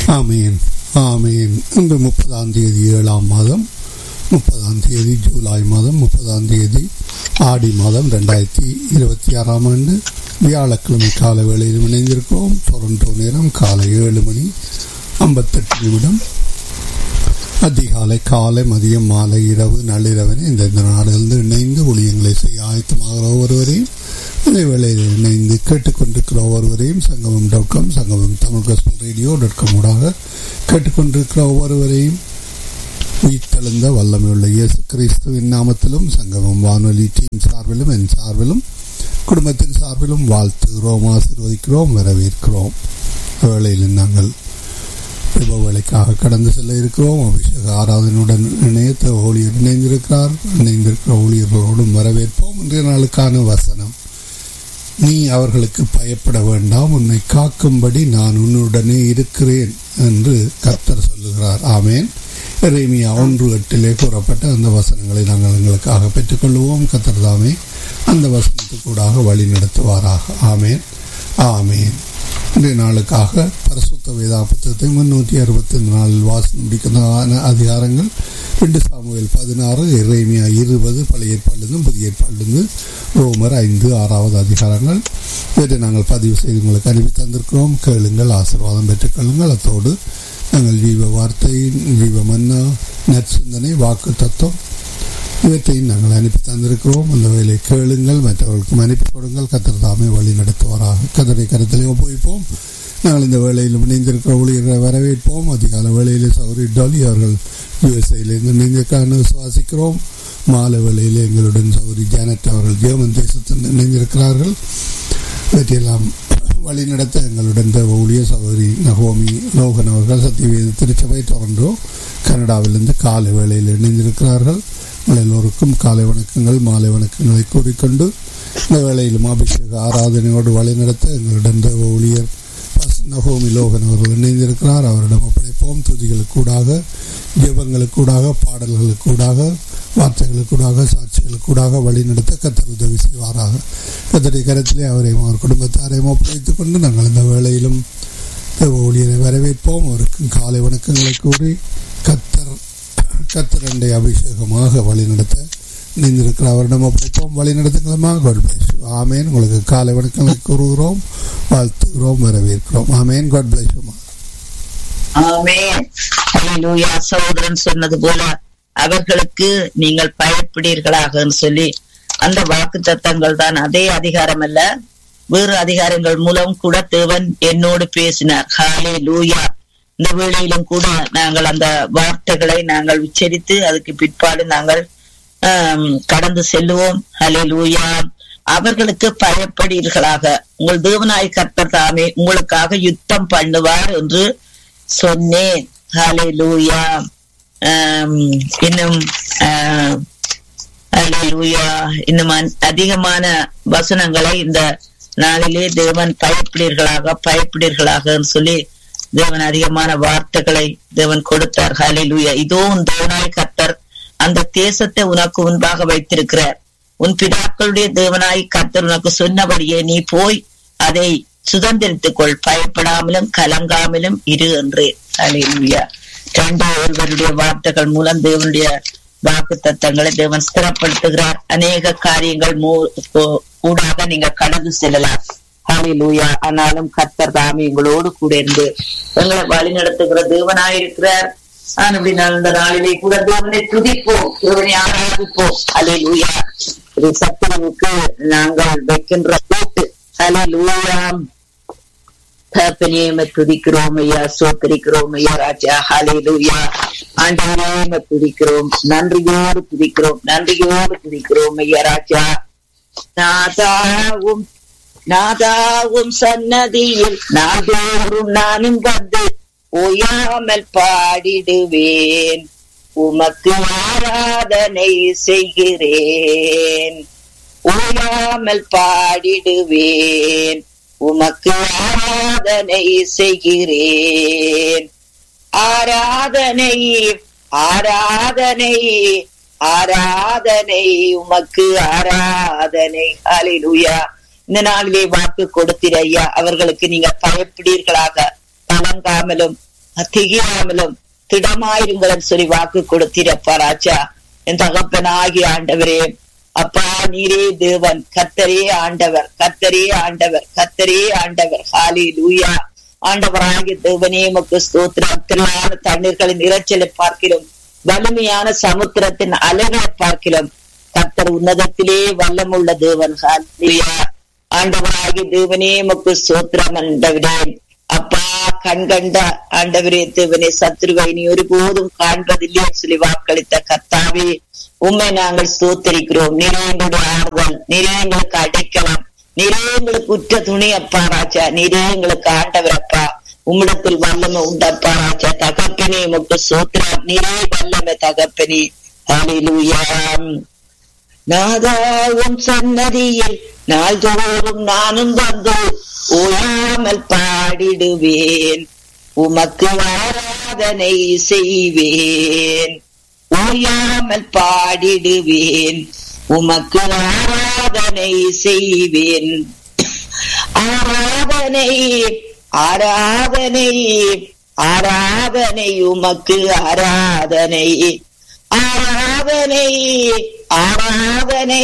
ஆமீன் ஆமீன் இன்று முப்பதாம் தேதி ஏழாம் மாதம் முப்பதாம் தேதி ஜூலை மாதம் முப்பதாம் தேதி ஆடி மாதம் ரெண்டாயிரத்தி இருபத்தி ஆறாம் ஆண்டு வியாழக்கிழமை காலை வேளையில் இணைந்திருக்கிறோம் டொரண்டோ நேரம் காலை ஏழு மணி ஐம்பத்தெட்டு நிமிடம் அதிகாலை காலை மதியம் மாலை இரவு நள்ளிரவனை இந்த இந்த நாடுகளிலிருந்து இணைந்து ஊழியங்களை செய்ய ஆயத்தமாகிற ஒருவரையும் அதே வேளையில் இணைந்து கேட்டுக்கொண்டிருக்கிற ஒவ்வொருவரையும் சங்கமம் dot com Sangamam Tamil gospel radio dot com ஊடாக கேட்டுக்கொண்டிருக்கிற ஒவ்வொருவரையும் உயிர்த்தெழுந்த வல்லமையுள்ள இயேசு கிறிஸ்துவின் நாமத்திலும் சங்கமம் வானொலி டீம் சார்பிலும் என் சார்பிலும் குடும்பத்தின் சார்பிலும் வாழ்த்துகிறோம் ஆசீர்வதிக்கிறோம் வரவேற்கிறோம் வேளையில் நாங்கள் விப வேலைக்காக கடந்து செல்ல இருக்கிறோம் அபிஷேக ஆராதனையுடன் இணையத்த ஊழியர் இணைந்திருக்கிறார் இணைந்திருக்கிற ஊழியர்களோடும் வரவேற்போம் இன்றைய நாளுக்கான வசனம் நீ அவர்களுக்கு பயப்பட வேண்டாம் உன்னை காக்கும்படி நான் உன்னுடனே இருக்கிறேன் என்று கர்த்தர் சொல்லுகிறார் ஆமேன் ரேமியா ஒன்று எட்டிலே கூறப்பட்ட அந்த வசனங்களை நாங்கள் எங்களுக்காக பெற்றுக்கொள்வோம் கர்த்தர் தாமே அந்த வசனத்துக்கூடாக வழி நடத்துவாராக ஆமேன் ஆமேன் இன்றைய நாளுக்காக பரிசுத்த வேதா புத்தகத்தை முன்னூற்றி அறுபத்தி நாலில் வாசனம் முடிக்கிற அதிகாரங்கள் ரெண்டு சாமுவேல் பதினாறு இறைமையா இருபது பழைய ஏற்பாடுலேருந்து புதிய ஏற்பாடுலேருந்து ரோமர் ஐந்து ஆறாவது அதிகாரங்கள் இவற்றை நாங்கள் பதிவு செய்து உங்களுக்கு அனுப்பி தந்திருக்கிறோம் கேளுங்கள் ஆசீர்வாதம் பெற்றுக்கொள்ளுங்கள் அத்தோடு நாங்கள் ஜீவ வார்த்தை ஜீவ மன்னா நற்சிந்தனை வாக்கு தத்துவம் இவற்றையும் நாங்கள் அனுப்பி தந்திருக்கிறோம் அந்த வேலை கேளுங்கள் மற்றவர்களுக்கும் அனுப்பி கொடுங்கள் கத்தர் தாமே வழி நடத்துவாராக கத்தரை கருத்திலே ஒப்புவிப்போம் நாங்கள் இந்த வேலையில் இணைந்திருக்கிற ஊழியர்களை வரவேற்போம் அதிகால வேளையில் சௌரி டாலி அவர்கள் யுஎஸ்ஐயிலிருந்து இணைந்திருக்கான்னு விசுவாசிக்கிறோம் மாலை வேளையில் எங்களுடன் சௌரி ஜானட் அவர்கள் ஜெர்மன் தேசத்தில் இணைந்திருக்கிறார்கள் இவற்றையெல்லாம் வழி நடத்த எங்களுடன் தேவ ஊழிய சகோதரி நகோமி லோகன் அவர்கள் சத்தியவேத திருச்சபை டொரண்டோ கனடாவிலிருந்து காலை வேளையில் இணைந்திருக்கிறார்கள் உங்கள் எல்லோருக்கும் காலை வணக்கங்கள் மாலை வணக்கங்களை கூறிக்கொண்டு இந்த வேளையிலும் அபிஷேக ஆராதனையோடு வழிநடத்த எங்களுடன் தேவ ஊழியர் நகோமி லோகன் அவர்கள் இணைந்திருக்கிறார் அவரிடம் ஒப்படைப்போம் துதிகளுக்கூடாக ஜெபங்களுக்கூடாக பாடல்களுக்கூடாக வார்த்தைகளுக்கூடாக சாட்சிகளுக்கூடாக வழிநடத்த கத்தர் உதவி செய்வாராக கத்தடி கரத்திலே அவரையும் அவர் குடும்பத்தாரையும் ஒப்படைத்துக் கொண்டு நாங்கள் இந்த வேளையிலும் தேவ ஊழியரை வரவேற்போம் அவருக்கும் காலை வணக்கங்களை கூறி கத்தர் கத்தரண்டை அபிஷேகமாக வழிநடத்த இணைந்திருக்கிற அவரிடம் ஒப்படைப்போம் வழி நடத்துங்களமா காட் பிளஸ் ஆமேன் உங்களுக்கு காலை வணக்கங்களை கூறுகிறோம் வாழ்த்துகிறோம் வரவேற்கிறோம் ஆமேன் காட் பிளஸ் ஆமேன் ஹalleluya சகோதரன் சொன்னது போல அவர்களுக்கு நீங்கள் பயப்படுவீர்களாக சொல்லி அந்த வாக்கு தத்தங்கள் தான் அதே அதிகாரம் அல்ல வேறு அதிகாரங்கள் மூலம் கூட தேவன் என்னோடு பேசினார் ஹாலே லூயா இந்த வேளையிலும் கூட நாங்கள் அந்த வார்த்தைகளை நாங்கள் உச்சரித்து அதுக்கு பிற்பாடு நாங்கள் கடந்து செல்லுவோம் ஹலே லூயா அவர்களுக்கு பயப்படுவீர்களாக உங்கள் தேவனாய் கர்த்தர் தாமே உங்களுக்காக யுத்தம் பண்ணுவார் என்று சொன்னேன் ஹலே லூயா இன்னும் லூயா இன்னும் அதிகமான வசனங்களை இந்த நாளிலே தேவன் பயப்படுவீர்களாக பயப்படுவீர்களாக சொல்லி தேவன் அதிகமான வார்த்தைகளை தேவன் கொடுத்தார் ஹலே லூயா இதோ உன் தேவனாய் கர்த்தர் அந்த தேசத்தை உனக்கு முன்பாக வைத்திருக்கிறார் உன் பிதாக்களுடைய தேவனாய் கர்த்தர் உனக்கு சொன்னபடியே நீ போய் அதை சுதந்திரித்துக் கொள் பயப்படாமலும் கலங்காமலும் இரு என்று அலையா ரெண்டு ஒருவருடைய வார்த்தைகள் மூலம் தேவனுடைய வாக்கு தத்தங்களை தேவன் ஸ்திரப்படுத்துகிறார் அநேக காரியங்கள் ஊடாக நீங்க கடந்து செல்லலாம் ஹாலிலூயா ஆனாலும் கர்த்தர் தாமி எங்களோடு கூட இருந்து எங்களை வழி நடத்துகிற தேவனாயிருக்கிறார் அப்படி இந்த நாளிலே கூட தேவனை துதிப்போம் தேவனை ஆராதிப்போம் அலே லூயா இது சத்துருவுக்கு நாங்கள் வைக்கின்ற போட்டு அலே லூயாம் தகப்பனேம துதிக்கிறோம் ஐயா சோத்தரிக்கிறோம் ஐயா ராஜா ஹலே லூயா ஆண்டவரேம துதிக்கிறோம் நன்றியோடு துதிக்கிறோம் நன்றியோடு துதிக்கிறோம் ஐயா ராஜா நாதாவும் நாதாவும் சன்னதியில் நாதோறும் நானும் வந்து ஓயாமல் பாடிடுவேன் உமக்கு ஆராதனை செய்கிறேன் ஓயாமல் பாடிடுவேன் உமக்கு ஆராதனை செய்கிறேன் ஆராதனை ஆராதனை ஆராதனை உமக்கு ஆராதனை அலிலுயா இந்த நாளிலே வாக்கு கொடுத்திர ஐயா அவர்களுக்கு நீங்க பயப்படுவீர்களாக கலங்காமலும் திகையாமலும் திடமாயிருங்கள் சொல்லி வாக்கு கொடுத்தீரப்பா ராஜா என் தகப்பனாகிய ஆண்டவரே அப்பா நீரே தேவன் கத்தரே ஆண்டவர் கத்தரே ஆண்டவர் கத்தரே ஆண்டவர் ஹாலி லூயா ஆண்டவராகிய தேவனே மக்கு ஸ்தோத்திரம் திரளான தண்ணீர்களின் இறைச்சலை பார்க்கிறோம் வலிமையான சமுத்திரத்தின் அலைகளை பார்க்கிறோம் கத்தர் உன்னதத்திலே வல்லமுள்ள தேவன் ஹாலியா ஆண்டவராகிய தேவனே மக்கு ஸ்தோத்திரம் ஆண்டவரே அப்பா கண் கண்ட ஆண்டவரே தேவனே சத்ருவை நீ ஒருபோதும் காண்பதில்லை சொல்லி வாக்களித்த கத்தாவே உண்மை நாங்கள் ஸ்தோத்தரிக்கிறோம் நீரே எங்களுடைய ஆறுதல் நீரே எங்களுக்கு அடைக்கலாம் நீரே எங்களுக்கு உற்ற துணி அப்பா ராஜா நீரே எங்களுக்கு ஆண்டவர் அப்பா உம்மிடத்தில் வல்லமை உண்டப்பா ராஜா தகப்பனே உமக்கு சோத்திரம் நீரே வல்லமை தகப்பனே ஹalleluya நாதாவும் சன்னதியில் நாள்தோறும் நானும் வந்து ஓயாமல் பாடிடுவேன் உமக்கு ஆராதனை செய்வேன் ஓயாமல் பாடிடுவேன் உமக்கு ஆராதனை செய்வேன் ஆராதனை ஆராதனை ஆராதனை உமக்கு ஆராதனை ஆராதனை ஆராதனை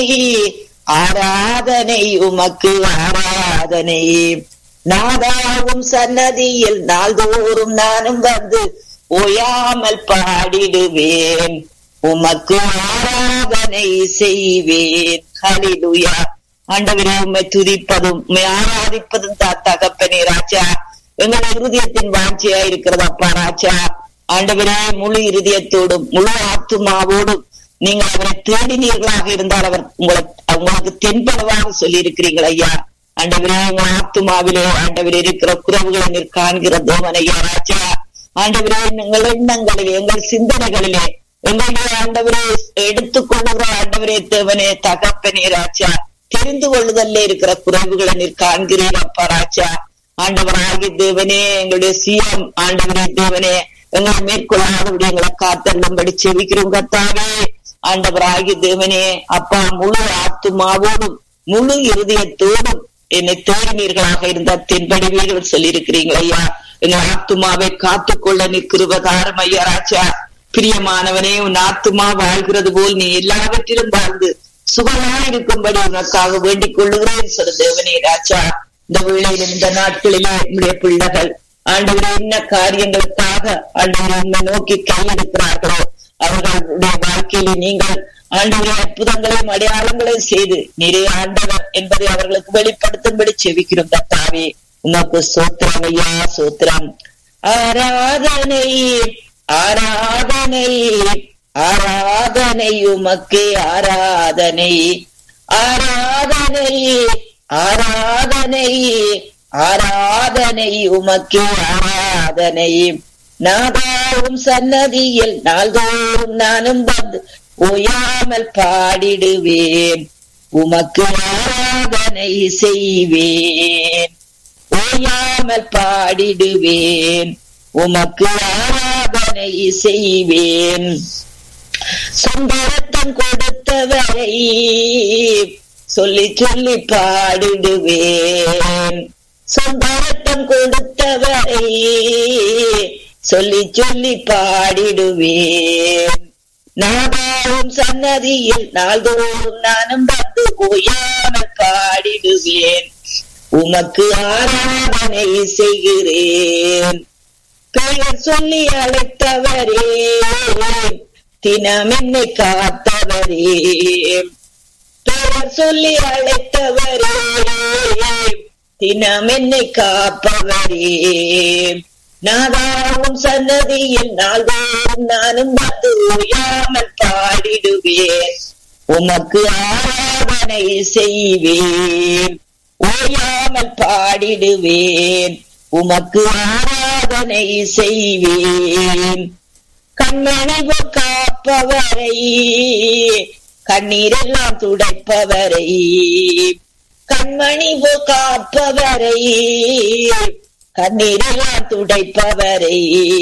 ஆராதனை உமக்கு ஆராதனை நாதாவும் சன்னதியில் நாள்தோறும் நானும் வந்து ஓயாமல் பாடிடுவேன் உமக்கு ஆராதனை செய்வேன் ஹலிலுயா ஆண்டவரே உண்மை துதிப்பதும் உண்மை ஆராதிப்பதும் தா தகப்பனே ராஜா எங்கள் இருதயத்தின் வாஞ்சியா இருக்கிறது அப்பா ராஜா ஆண்டவரே முழு இருதயத்தோடும் முழு ஆத்துமாவோடும் நீங்கள் அவரை தேடினீர்களாக இருந்தால் அவர் உங்களை உங்களுக்கு தென்பளவாக சொல்லி இருக்கிறீர்கள் ஐயா ஆண்டவரே உங்கள் ஆத்துமாவிலே ஆண்டவர் இருக்கிற குறவுகளை நீர் காண்கிற தேவன் ஐயா ராஜா ஆண்டவரே எங்கள் எண்ணங்களிலே எங்கள் சிந்தனைகளிலே எங்களுடைய ஆண்டவரே எடுத்துக்கொள்ளுகிற ஆண்டவரே தேவனே தகப்பனே ராஜா தெரிந்து கொள்ளுதல்ல இருக்கிற குறைவுகளை நீர் காண்கிறீர் அப்பா ராஜா ஆண்டவராகி தேவனே எங்களுடைய சிஎம் ஆண்டவரே தேவனே எங்களை மேற்கொள்ளாதபடி எங்களை காத்தள்ளும்படி செவிக்கிறோம் கத்தாவே ஆண்டவராகி தேவனே அப்பா முழு ஆத்துமாவோடும் முழு இருதயத்தோடும் என்னை தேடினீர்களாக இருந்த தென்படி வீரர் சொல்லியிருக்கிறீங்களா ஐயா எங்கள் ஆத்துமாவை காத்துக்கொள்ள நிற்கிறவதாரம் ஐயா ராஜா பிரியமானவனே உன் ஆத்துமா வாழ்கிறது போல் நீ எல்லாவற்றிலும் வாழ்ந்து சுகமா இருக்கும்படி உனக்காக வேண்டிக் கொள்ளுகிறேன் சொல்ல தேவனே ராஜா இந்த வேளையிலும் இந்த நாட்களிலே நம்முடைய பிள்ளைகள் ஆண்டவரே என்ன காரியங்களுக்காக ஆண்டவரை உண்மை நோக்கி கையெடுக்கிறார்களோ அவர்களுடைய வாழ்க்கையிலே நீங்கள் ஆண்டவரே அற்புதங்களையும் அடையாளங்களையும் செய்து நிறைய ஆண்டவர் என்பதை அவர்களுக்கு வெளிப்படுத்தும்படி செவிக்கிறோம் தத்தாவே உனக்கு சோத்திரம் ஐயா சோத்திரம் ஆராதனை ஆராதனை ஆராதனை உமக்கு ஆராதனை ஆராதனை ஆராதனை ஆராதனை உமக்கு ஆராதனை நாதாவும் சன்னதியில் நாள்தோறும் நானும் வந்து ஓயாமல் பாடிடுவேன் உமக்கு ஆராதனை செய்வேன் ஓயாமல் பாடிடுவேன் உமக்கு ஆராதனை செய்வேன் சந்தரத்தம் கொடுத்தவரை சொல்லி சொல்லி பாடிடுவேன் சந்தரத்தம் கொடுத்தவரை சொல்லி சொல்லி பாடிடுவேன் நாதாவும் சன்னதியில் நாள்தோறும் நானும் வந்து ஓயாமல் பாடிடுவேன் உமக்கு ஆராதனை செய்கிறேன் பெயர் சொல்லி அழைத்தவரே தினம் என்னை காத்தவரே பெயர் சொல்லி அழைத்தவரே தினம் என்னை காப்பவரே நாதாவும் சன்னதியில் நாள்தோறும் நானும் வந்து ஓயாமல் பாடிடுவேன் உமக்கு ஆராதனை செய்வேன் ஓயாமல் பாடிடுவேன் உமக்கு ஆராதனை செய்வேன் கண்மணிவு காப்பவரை கண்ணீரெல்லாம் துடைப்பவரை கண்மணிவு காப்பவரை கண்ணீரெல்லாம் துடைப்பவரை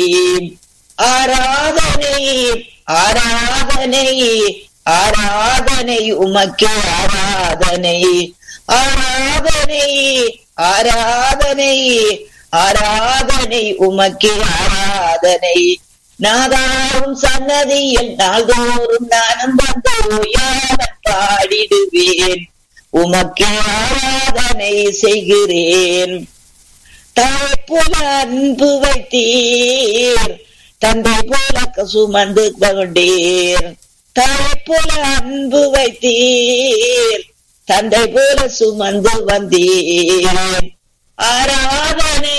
ஆராதனை ஆராதனை ஆராதனை உமக்கு ஆராதனை ஆராதனை ஆராதனை ஆராதனை உமக்கே ஆராதனை நாதாவும் சன்னதியில் நாள்தோறும் நானும் வந்து ஓயாமல் பாடிடுவேன் உமக்கே ஆராதனை செய்கிறேன் தாய் போல அன்பு வைத்தீர் தந்தை போல சுமந்து கொண்டீர் தாய் போல அன்பு வைத்தீர் தந்தை போல சுமந்து வந்தீர் ஆராதனை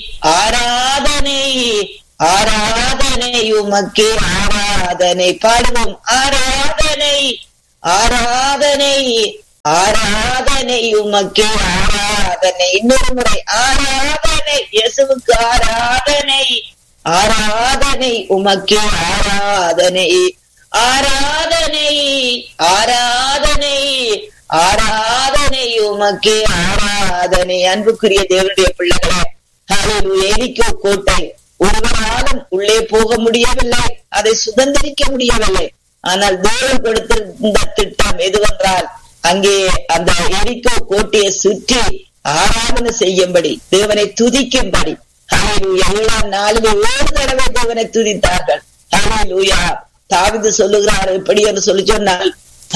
ஆராதனை ஆராதனை உமக்கே ஆராதனை பாடுவோம் ஆராதனை ஆராதனை ஆராதனை உமக்கே ஆராதனை இன்னொரு முறை ஆராதனை இயேசுவுக்கு ஆராதனை ஆராதனை உமக்கே ஆராதனை ஆராதனை ஆராதனை ஆராதனை உமக்கே ஆராதனை அன்புக்குரிய தேவனுடைய பிள்ளைகளே எரிக்கோ கோட்டை ஒருவராலும் உள்ளே போக முடியவில்லை அதை சுதந்திரிக்க முடியவில்லை ஆனால் தேவன் கொடுத்திருந்த திட்டம் எதுவென்றால் அங்கே அந்த எரிக்கோ கோட்டையை சுற்றி ஆராதனை செய்யும்படி தேவனை துதிக்கும்படி ஏழாம் நாளில் ஏழு தடவை தேவனை துதித்தார்கள் ஹalleluya தாவிது சொல்லுகிறார் எப்படி என்று சொல்லி சொன்னால்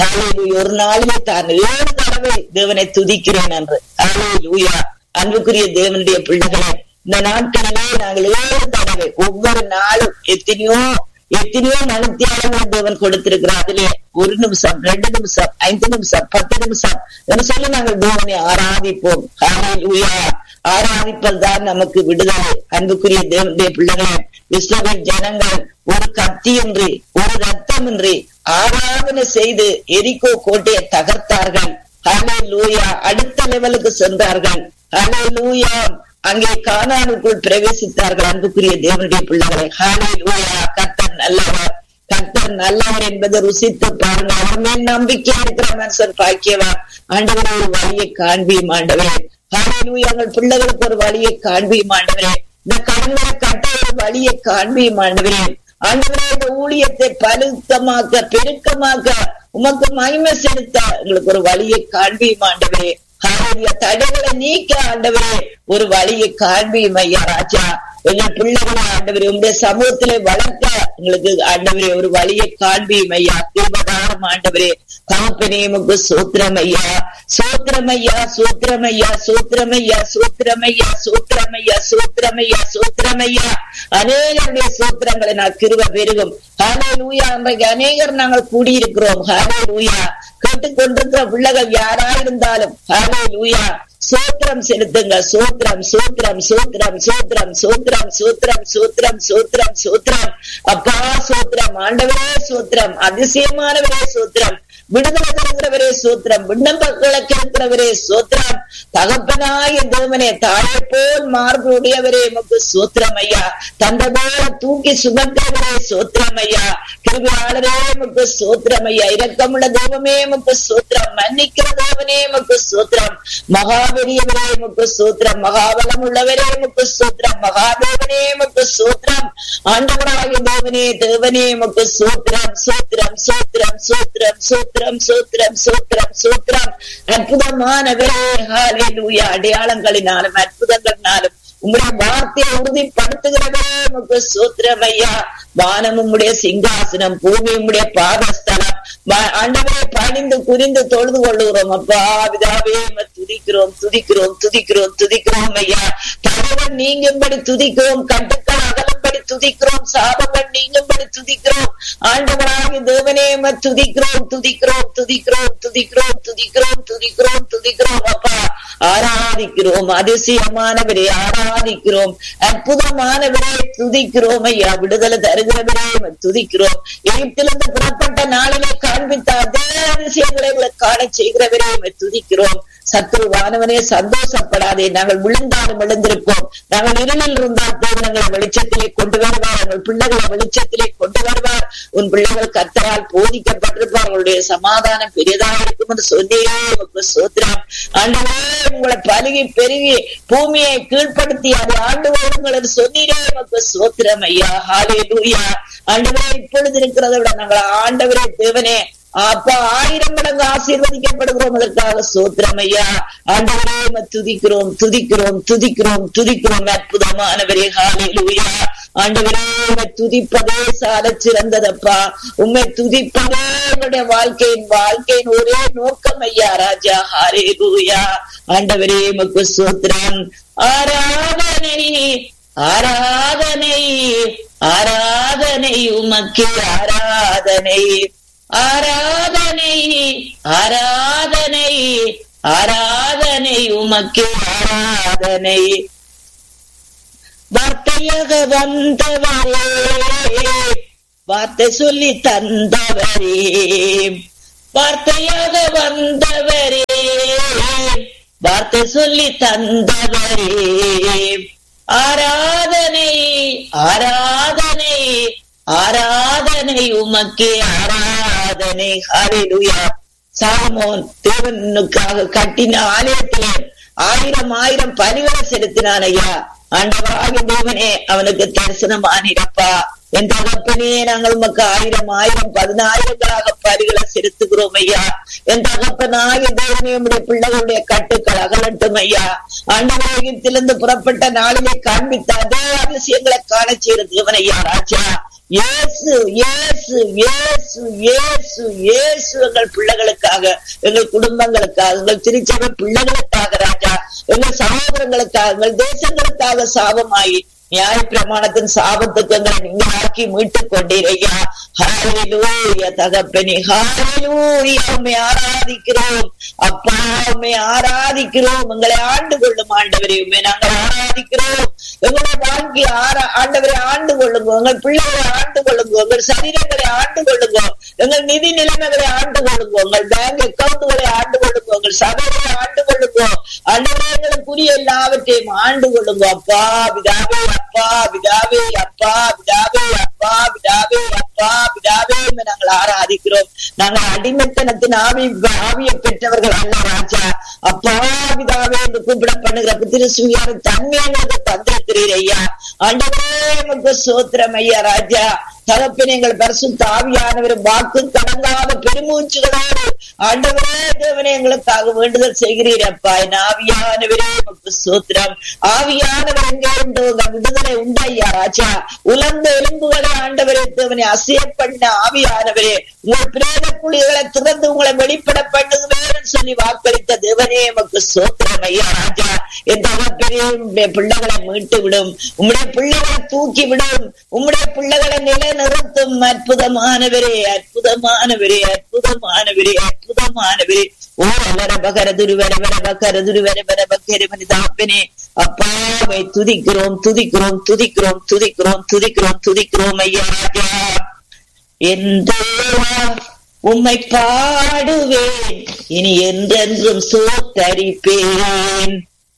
ஒரு நாளிலே தான் ஏழு தடவை தேவனை துதிக்கிறேன் என்று ஹalleluya அன்புக்குரிய தேவனுடைய பிள்ளைகளே இந்த நாட்களிலே நாங்கள் ஏழு தடவை ஒவ்வொரு நாளும் எத்தனையோ எத்தனையோ மனத்தியாளங்கள் தேவன் கொடுத்திருக்கிறார் அதிலே ஒரு நிமிஷம் ரெண்டு நிமிஷம் ஐந்து நிமிஷம் பத்து நிமிஷம் என்று சொல்லி நாங்கள் தேவனை ஆராதிப்போம் ஹalleluya ஆராதிப்பது தான் நமக்கு விடுதலை அன்புக்குரிய தேவனுடைய பிள்ளைகளே இஸ்ரவேல் ஜனங்கள் ஒரு கத்தியின்றி ஒரு ரத்தமின்றி ஆராதனை செய்து எரிக்கோ கோட்டையை தகர்த்தார்கள் ஹலே லூயா அடுத்த லெவலுக்கு சென்றார்கள் ஹலே லூயா அங்கே கானானுக்குள் பிரவேசித்தார்கள் அன்புக்குரிய தேவனுடைய பிள்ளைகளை ஹலே லூயா கத்தர் நல்லவர் கத்தர் நல்லவர் என்பதை ருசித்து பாருங்க அவர் மேல் நம்பிக்கை இருக்கிற மனுஷன் பாக்கியவா ஆண்டவரே ஒரு வழியை காண்பியும் ஆண்டவரே ஹalleluya எங்கள் பிள்ளைகளுக்கு ஒரு வழியை காண்பியும் ஆண்டவரே இந்த கடன்களை கட்ட ஒரு வழியை காண்பியும் ஆண்டவரே ஆண்டவரே இந்த ஊழியத்தை பழுத்தமாக்க பெருக்கமாக்க உமக்கு மகிமை செலுத்த எங்களுக்கு ஒரு வழியை காண்பியும் ஆண்டவரே ஹalleluya தடைகளை நீக்க ஆண்டவரே ஒரு வழியை காண்பியும் ஐயா ராஜா எங்கள் பிள்ளைகளை ஆண்டவரே உங்களுடைய சமூகத்திலே வளர்க்க எங்களுக்கு ஆண்டவரே ஒரு வழியை காண்பியும் ஐயா கிருபதாரம் ஆண்டவரே தகப்பனேமுக்கு சூத்திரமையா சூத்திரமையா சூத்திரமையா சூத்திரமையா சூத்திரமையா சூத்திரமையா சூத்திரமையா சூத்திரமையா அநேகருடைய சூத்திரங்களை நான் கிருப பெருகும் ஹாலே லூயா அன்றைக்கு அநேகர் நாங்கள் கூடியிருக்கிறோம் ஹாலே லூயா கேட்டுக்கொண்டிருக்கிற பிள்ளைகள் யாரா இருந்தாலும் ஹாலே லூயா சூத்திரம் செலுத்துங்க சூத்திரம் சூத்திரம் சூத்திரம் சூத்திரம் சூத்திரம் சூத்திரம் சூத்திரம் சூத்திரம் சூத்திரம் அப்பா சூத்திரம் ஆண்டவரே சூத்திரம் அதிசயமானவரே சூத்திரம் விடுதலை தருகிறவரே சூத்திரம் விண்ணப்பங்களை கேட்கிறவரே சூத்திரம் தகப்பனாய தேவனே தாயை போல் மார்புடையவரே எமக்கு சூத்திரம் ஐயா தந்தை போல தூக்கி சுமக்கிறவரே சூத்திரம் ஐயா கிருபியாளரே எமக்கு சூத்திரம் ஐயா இரக்கமுள்ள தெய்வமே எமக்கு சூத்திரம் மன்னிக்கிற தேவனே எமக்கு சூத்திரம் மகாபெரியவரே எமக்கு சூத்திரம் மகாபலம் உள்ளவரே எமக்கு சூத்திரம் மகாதேவனே எமக்கு சூத்திரம் ஆண்டவராகிய தேவனே தேவனே எமக்கு சூத்திரம் சூத்திரம் சூத்திரம் சூத்திரம் சூத்திரம் சூத்திரம் சூத்திரம் சூத்திரம் அற்புதமானவரே ஹalleluya அடையாளங்களினாலும் அற்புதங்களினாலும் உங்களுடைய வார்த்தையை உறுதிப்படுத்துகிறவரே உமக்கு சூத்திரம் ஐயா வானம் உம்முடைய சிங்காசனம் பூமி உம்முடைய பாதஸ்தலம் ஆண்டவரை பணிந்து குறிந்து தொழுது கொள்ளுகிறோம் அப்பா விதாவே துதிக்கிறோம் துதிக்கிறோம் துதிக்கிறோம் துதிக்கிறோம் ஐயா தகவல் நீங்கும்படி துதிக்கிறோம் கட்டுக்கள் அகலும்படி துதிக்கிறோம் சாபங்கள் நீங்கும்படி துதிக்கிறோம் ஆண்டவராக தேவனே துதிக்கிறோம் துதிக்கிறோம் துதிக்கிறோம் துதிக்கிறோம் துதிக்கிறோம் துதிக்கிறோம் துதிக்கிறோம் அப்பா ஆராதிக்கிறோம் அதிசயமானவரே ஆராதிக்கிறோம் அற்புதமானவரே துதிக்கிறோம் ஐயா விடுதலை தருகிறவரே துதிக்கிறோம் எகிப்திலிருந்து புறப்பட்ட நாளிலே காண்பித்த அதே அதிசயங்களை காண செய்கிறவரே துதிக்கிறோம் சத்துருவானவனே சந்தோஷப்படாதே நாங்கள் விழுந்தாலும் விழுந்திருப்போம் நாங்கள் இருளில் இருந்தால் தேவனங்களை வெளிச்சத்திலே கொண்டு வருவார் உங்கள் பிள்ளைகளை வெளிச்சத்திலே கொண்டு வருவார் உன் பிள்ளைகள் கத்தரால் போதிக்கப்பட்டிருப்பார் உங்களுடைய சமாதானம் பெரியதாக இருக்கும் என்று சொன்னே உங்க சோத்திரம் ஆண்டவரே உங்களை பருகி பெருகி பூமியை கீழ்ப்படுத்தி அது ஆண்டு வருங்கள் என்று சொன்னீரே உங்க சோத்திரம் ஐயா ஹாலே லூயா ஆண்டவரே இப்பொழுது இருக்கிறதை விட நாங்கள் ஆண்டவரே தேவனே அப்பா ஆயிரம் மடங்கு ஆசீர்வதிக்கப்படுகிறோம் அதற்காக சோத்திரம் ஐயா ஆண்டவரே உம்மை துதிக்கிறோம் துதிக்கிறோம் துதிக்கிறோம் துதிக்கிறோம் அற்புதமானவரே ஹalleluya ஆண்டவரே உம்மை துதிப்பதே சால சிறந்ததப்பா உம்மை துதிப்பதே என்னுடைய வாழ்க்கையின் வாழ்க்கையின் ஒரே நோக்கம் ஐயா ராஜா ஹalleluya ஆண்டவரே உமக்கு சோத்திரம் ஆராதனை ஆராதனை ஆராதனை உமக்கு ஆராதனை ஆராதனை ஆராதனை ஆராதனை உமக்கு ஆராதனை வார்த்தையாக வந்தவரே வார்த்தை சொல்லி தந்தவரே வார்த்தையாக வந்தவரே வார்த்தை சொல்லி தந்தவரே ஆராதனை ஆராதனை ஆராதனை உமக்கே ஆராதனை ஹalleluya சாலமோன் தேவனுக்காக கட்டின ஆலயத்திலே ஆயிரம் ஆயிரம் பலிகளை செலுத்தினான் ஐயா ஆண்டவராக தேவனே அவனுக்கு தரிசனமானிரப்பா என் தகப்பனே நாங்கள் உமக்கு ஆயிரம் ஆயிரம் பதினாயிரங்களாக பலிகளை செலுத்துகிறோம் ஐயா என் தகப்பனாக தேவனே உடைய பிள்ளைகளுடைய கட்டுக்கள் அகலட்டும் ஐயா ஆண்டவரகத்திலிருந்து புறப்பட்ட நாளிலே காண்பித்த அதே அதிசயங்களை காண செய்கிற தேவன் ஐயா ராஜா இயேசு இயேசு இயேசு இயேசு இயேசு எங்கள் பிள்ளைகளுக்காக எங்கள் குடும்பங்களுக்காக எங்கள் திருச்சபை பிள்ளைகளுக்காக ராஜா எங்கள் சகோதரங்களுக்காக எங்கள் தேசங்களுக்காக சாபமாயி நியாய பிரமாணத்தின் சாபத்துக்கு எங்களை நீங்க ஆக்கி மீட்டுக் கொண்டீரையா ஹalleluya தகப்பனே ஹalleluya உம்மை ஆராதிக்கிறோம் அப்பா உம்மை ஆராதிக்கிறோம் எங்களை ஆண்டு கொள்ளும் ஆண்டவரே உம்மை நாங்கள் ஆராதிக்கிறோம் எங்களை வாழ்க்கை ஆரா ஆண்டவரை ஆண்டு கொள்ளுங்க எங்கள் பிள்ளைகளை ஆண்டு கொள்ளுங்க எங்கள் சரீரங்களை ஆண்டு கொள்ளுங்க எங்கள் நிதி நிலைமைகளை ஆண்டு கொள்ளுங்க உங்கள் பேங்க் அக்கவுண்ட்களை ஆண்டு கொள்ளுங்க உங்கள் சபைகளை ஆண்டு கொள்ளுங்க ஆண்டவரே எங்களுக்குரிய எல்லாவற்றையும் ஆண்டு கொள்ளுங்க அப்பா பிதாவே அப்பா பிதாவே அப்பா பிதாவே அப்பா பிதாவே அப்பா பிதாவே என்று நாங்கள் ஆராதிக்கிறோம் நாங்கள் அடிமைத்தனத்தின் ஆவி ஆவியை பெற்றவர்கள் அல்ல ராஜா அப்பா பிதாவே என்று கூப்பிட பண்ணுகிற புத்திர சுயார தன்மை எங்களுக்கு தந்திருக்கிறீர் ஐயா ஆண்டவரே எங்களுக்கு சோத்திரம் ஐயா ராஜா தகப்பின் எங்கள் பரிசுத்த ஆவியானவர் வாக்கு கடங்காத பெருமூச்சுகளோடு ஆண்டவரே தேவனே எங்களுக்காக வேண்டுதல் செய்கிறீர் அப்பா என் ஆவியானவரே உமக்கு சோத்திரம் ஆவியானவர் எங்கே உண்டு உங்கள் விடுதலை உண்டையா ராஜா உலர்ந்த எலும்புகளை ஆண்டவரே தேவனை அசைய பண்ண ஆவியானவரே உங்கள் பிரேத குழிகளை திறந்து உங்களை வெளிப்பட பண்ணுகிறேன் சொல்லி வாக்களித்த தேவனே எமக்கு சோத்திரம் ஐயா ராஜா என் தகப்பனே உம்முடைய பிள்ளைகளை மீட்டு விடும் உம்முடைய பிள்ளைகளை தூக்கி விடும் உம்முடைய பிள்ளைகளை நிலைநிறுத்தும் அற்புதமானவரே அற்புதமானவரே அற்புதமானவரே அற்புதமானவரே ஓ வர பகர துருவர வர பகர துருவர வர பக்கர மனிதாப்பனே அப்பாவை துதிக்கிறோம் துதிக்கிறோம் துதிக்கிறோம் துதிக்கிறோம் துதிக்கிறோம் துதிக்கிறோம் ஐயா ராஜா என் தேவா உம்மை பாடுவேன் இனி என்றென்றும் சோத்தரிப்பேன்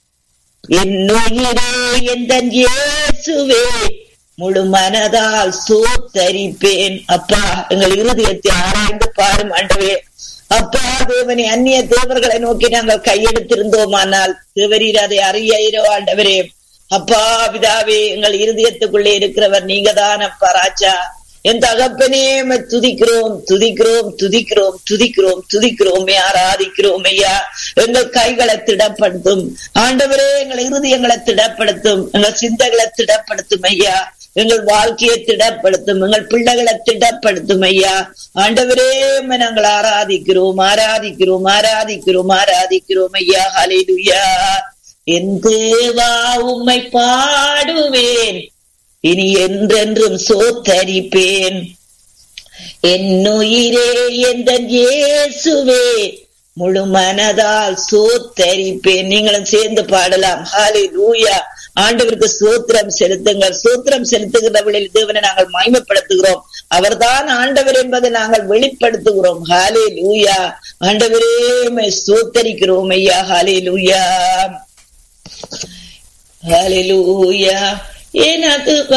என் உயிரே எந்த இயேசுவே முழு மனதால் சோத்தரிப்பேன் அப்பா எங்கள் இருதயத்தை ஆராய்ந்து பாரும் ஆண்டவே அப்பா தேவனே அந்நிய தேவர்களை நோக்கி நாங்கள் கையெடுத்திருந்தோமானால் தேவரீர் அதை அறியோ ஆண்டவரே அப்பா பிதாவே எங்கள் இருதயத்துக்குள்ளே இருக்கிறவர் நீங்க தான் அப்பா ராஜா என் தகப்பனே உம்மை துதிக்கிறோம் துதிக்கிறோம் துதிக்கிறோம் துதிக்கிறோம் துதிக்கிறோம் ஆராதிக்கிறோம் ஐயா எங்கள் கைகளை திடப்படுத்தும் ஆண்டவரே எங்கள் இருதயங்களை திடப்படுத்தும் எங்கள் சிந்தைகளை திடப்படுத்தும் ஐயா எங்கள் வாழ்க்கையை திடப்படுத்தும் எங்கள் பிள்ளைகளை திடப்படுத்தும் ஐயா ஆண்டவரே உம்மை நாங்கள் ஆராதிக்கிறோம் ஆராதிக்கிறோம் ஆராதிக்கிறோம் ஆராதிக்கிறோம் ஐயா ஹalleluya என் தேவா உம்மை பாடுவேன் இனி என்றென்றும் சோத்தரிப்பேன் என்னுயிரே எந்த இயேசுவே முழு மனதால் சோத்தரிப்பேன் நீங்களும் சேர்ந்து பாடலாம் ஹாலே லூயா ஆண்டவருக்கு சோத்திரம் செலுத்துங்கள் சோத்திரம் செலுத்துகிறவர்களில் தேவனை நாங்கள் மகிமைப்படுத்துகிறோம் அவர்தான் ஆண்டவர் என்பதை நாங்கள் வெளிப்படுத்துகிறோம் ஹாலே லூயா ஆண்டவரே உம்மை சோத்தரிக்கிறோம் ஐயா ஹாலே லூயா ஹalleluya எனது